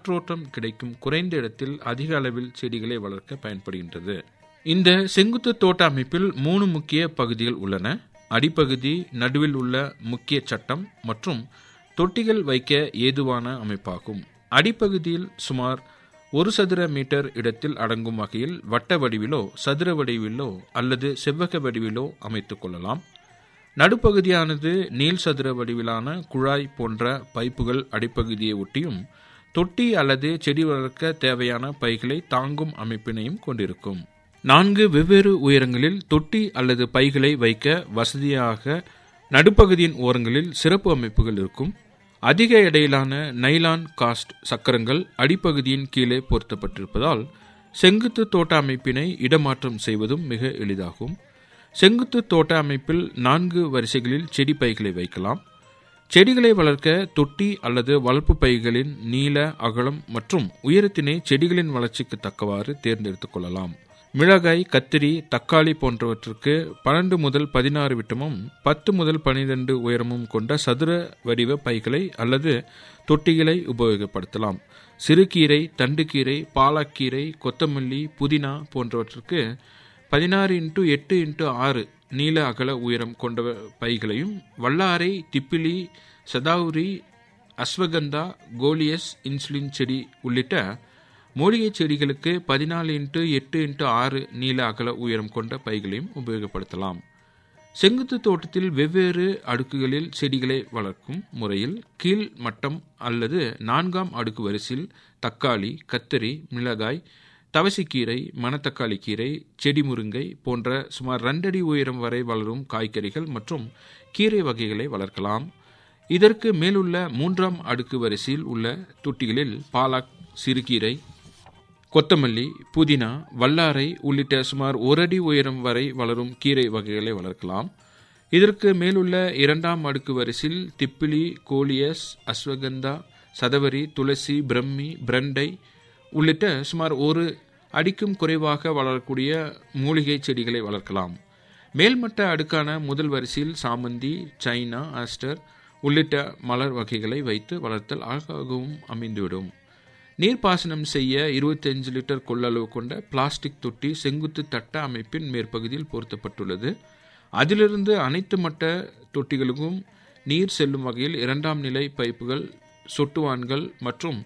காற்றோட்டம் கிடைக்கும் குறைந்த இடத்தில் அதிக அளவில் செடிகளை வளர்க்க பயன்படுகின்றது இந்த செங்குத்து தோட்ட அமைப்பில் மூணு முக்கிய பகுதிகள் உள்ளன அடிப்பகுதி நடுவில் உள்ள முக்கிய சட்டம் மற்றும் தொட்டிகள் வைக்க ஏதுவான அமைப்பாகும் அடிப்பகுதியில் சுமார் ஒரு சதுர மீட்டர் இடத்தில் அடங்கும் வகையில் வட்ட வடிவிலோ சதுர வடிவிலோ அல்லது செவ்வக வடிவிலோ அமைத்துக் கொள்ளலாம் நடுப்பகுதியானது நீள் சதுர வடிவிலான குழாய் போன்ற பைப்புகள் அடிப்பகுதியை ஒட்டியும் தொட்டி அல்லது செடி வளர்க்க தேவையான பைகளை தாங்கும் அமைப்பினையும் கொண்டிருக்கும் நான்கு வெவ்வேறு உயரங்களில் தொட்டி அல்லது பைகளை வைக்க வசதியாக நடுப்பகுதியின் ஓரங்களில் சிறப்பு அமைப்புகள் இருக்கும் அதிக எடையிலான நைலான் காஸ்ட் சக்கரங்கள் அடிப்பகுதியின் கீழே பொருத்தப்பட்டிருப்பதால் செங்குத்து தோட்ட அமைப்பினை இடமாற்றம் செய்வதும் மிக எளிதாகும் செங்குத்து தோட்ட அமைப்பில் நான்கு வரிசைகளில் செடி பைகளை வைக்கலாம் செடிகளை வளர்க்க தொட்டி அல்லது வளர்ப்பு பைகளின் நீள அகலம் மற்றும் உயரத்தினை செடிகளின் வளர்ச்சிக்கு தக்கவாறு தேர்ந்தெடுத்துக் கொள்ளலாம் மிளகாய் கத்திரி தக்காளி போன்றவற்றிற்கு பன்னெண்டு முதல் பதினாறு விட்டமும் பத்து முதல் பனிரெண்டு உயரமும் கொண்ட சதுர வடிவ பைகளை அல்லது தொட்டிகளை உபயோகப்படுத்தலாம் சிறுகீரை தண்டுக்கீரை பாலாக்கீரை கொத்தமல்லி புதினா போன்றவற்றிற்கு பதினாறு இன்ட்டு எட்டு இன்ட்டு ஆறு நீள அகல உயரம் கொண்ட பைகளையும் வல்லாரை திப்பிலி சதாவுரி அஸ்வகந்தா கோலியஸ் இன்சுலின் செடி உள்ளிட்ட மூலிகை செடிகளுக்கு பதினாலு இன்ட்டு எட்டு இன்ட்டு ஆறு நீள அகல உயரம் கொண்ட பைகளையும் உபயோகப்படுத்தலாம் செங்குத்து தோட்டத்தில் வெவ்வேறு அடுக்குகளில் செடிகளை வளர்க்கும் முறையில் கீழ் மட்டம் அல்லது நான்காம் அடுக்கு வரிசையில் தக்காளி கத்தரி மிளகாய் தவசிக்கீரை மணத்தக்காளி கீரை செடி முருங்கை போன்ற சுமார் ரெண்டடி உயரம் வரை வளரும் காய்கறிகள் மற்றும் கீரை வகைகளை வளர்க்கலாம் இதற்கு மேலுள்ள மூன்றாம் அடுக்கு வரிசையில் உள்ள தொட்டிகளில் பாலாக் சிறுகீரை கொத்தமல்லி புதினா வல்லாரை உள்ளிட்ட சுமார் ஒரு அடி உயரம் வரை வளரும் கீரை வகைகளை வளர்க்கலாம் இதற்கு மேலுள்ள இரண்டாம் அடுக்கு வரிசையில் திப்பிலி கோலியஸ் அஸ்வகந்தா சதவரி துளசி பிரம்மி பிரண்டை உள்ளிட்ட சுமார் ஒரு அடிக்கும் குறைவாக வளரக்கூடிய மூலிகை செடிகளை வளர்க்கலாம் மேல்மட்ட அடுக்கான முதல் வரிசையில் சாமந்தி சைனா ஆஸ்டர் உள்ளிட்ட மலர் வகைகளை வைத்து வளர்த்தல் அழகாகவும் அமைந்துவிடும் நீர்ப்பாசனம் செய்ய இருபத்தஞ்சு லிட்டர் கொள்ளளவு கொண்ட பிளாஸ்டிக் தொட்டி செங்குத்து தட்ட அமைப்பின் மேற்பகுதியில் பொருத்தப்பட்டுள்ளது அதிலிருந்து அனைத்து மட்ட தொட்டிகளுக்கும் நீர் செல்லும் வகையில் இரண்டாம் நிலை பைப்புகள் சொட்டுவான்கள் மற்றும்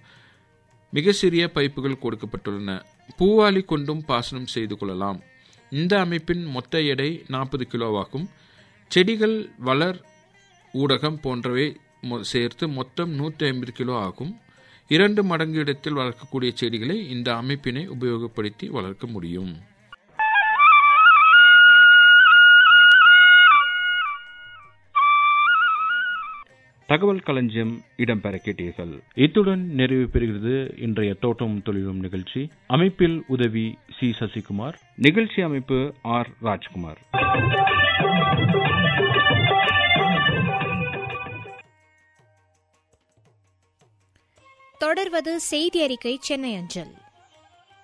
மிக சிறிய பைப்புகள் கொடுக்கப்பட்டுள்ளன பூவாலி கொண்டும் பாசனம் செய்து கொள்ளலாம் இந்த அமைப்பின் மொத்த எடை நாற்பது கிலோவாகும் செடிகள் வளர் ஊடகம் போன்றவை சேர்த்து மொத்தம் நூற்றி ஐம்பது கிலோ ஆகும் இரண்டு மடங்கு இடத்தில் வளர்க்கக்கூடிய செடிகளை இந்த அமைப்பினை உபயோகப்படுத்தி வளர்க்க முடியும் தகவல் களஞ்சியம் இடம்பெற கேட்டீர்கள் இத்துடன் நிறைவு பெறுகிறது இன்றைய தோட்டம் தொழிலும் நிகழ்ச்சி அமைப்பில் உதவி சி சசிகுமார் நிகழ்ச்சி அமைப்பு ஆர் ராஜ்குமார் தொடர்வது செய்தி அறிக்கை சென்னை அஞ்சல்